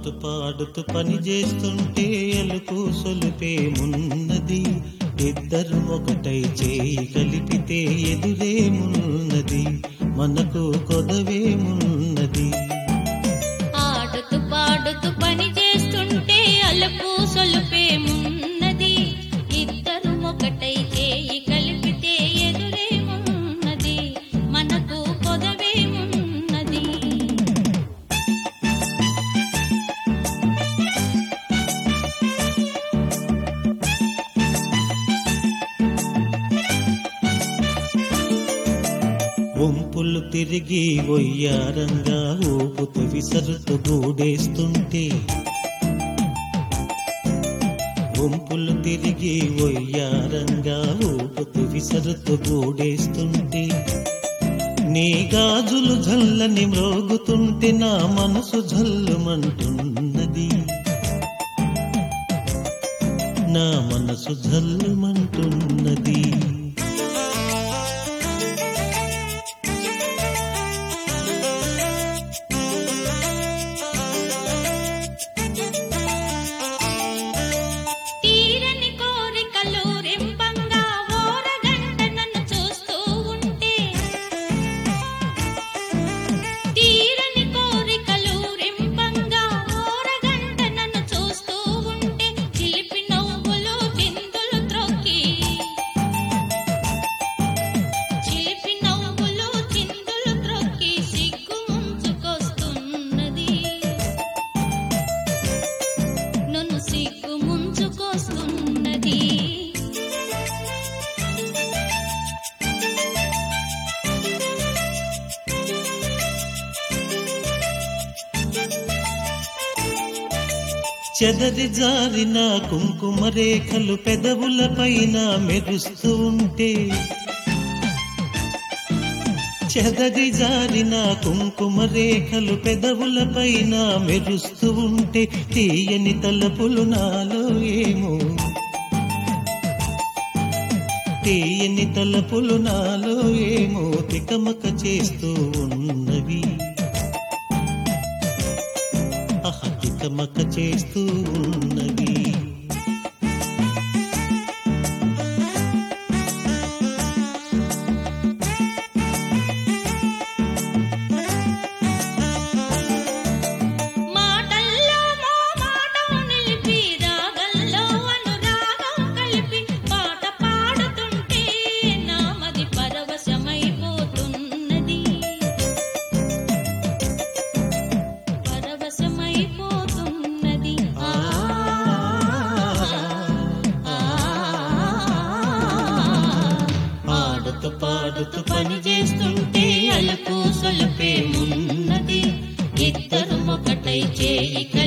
ఆడుతూ పాడుతూ పని చేస్తుంటే ఎలుకు సొలుపేమున్నది ఇద్దరు ఒకటై చేయి కలిపితే ఎదురేమున్నది మనకు కొదవేమున్నది ఆడుతూ పాడుతూ పని చేస్తుంటే అలుపు సొలుపేమున్నది ఇద్దరు ఒకటై చేయి కలిపితే ఎదురేమున్నది మనకు పొదవేమున్నది వంపులు తిరిగి ఒయ్యారంగా ఊపుతూ విసరుతూ గూడేస్తుంటే వంపులు తిరిగి ఒయ్యారంగా ఊపుతూ విసరుతూ గూడేస్తుంటే నీ గాజులు జల్లని మ్రోగుతుంటే నా మనసు జల్లుమంటున్నది నా మనసు జల్లుమంటున్నది తీరని కోరికలు రింపంగా ఓరగంట నన్ను చూస్తూ ఉంటే తీరని కోరికలు రింపంగా ఓరగంట నన్ను చూస్తూ ఉంటే చిలిపి నవ్వులు చిందులు త్రొక్కి చిలిపి నవ్వులు చిందులు త్రొక్కి సిగ్గు ముంచుకొస్తున్నది నన్ను సిగ్గు ముంచుకొస్తున్నది చెదరి జారిన కుంకుమ రేఖలు పెదవుల పైన మెరుస్తూ ఉంటే చెదరి జారిన కుంకుమ రేఖలు పెదవుల పైన మెరుస్తూ ఉంటే తీయని తలపులు నాలో ఏమో తీయని తలపులు నాలో ఏమో తికమక చేస్తూ ఉన్నవి అహతికమక చేస్తూ ఉన్నవి మాటల్లో మో మాటం నిలిపి రాగంలో అనురాగం కలిపి పాట పాడుతుంటే నామది పరవశమైపోతున్నది పరవశమైపోతున్నది ఆ ఆ పాడుతూ పాడుతూ పని చేస్తుంటే అలుపు సొలుపేమున్నది ఇద్దరు ఒకటై చేయి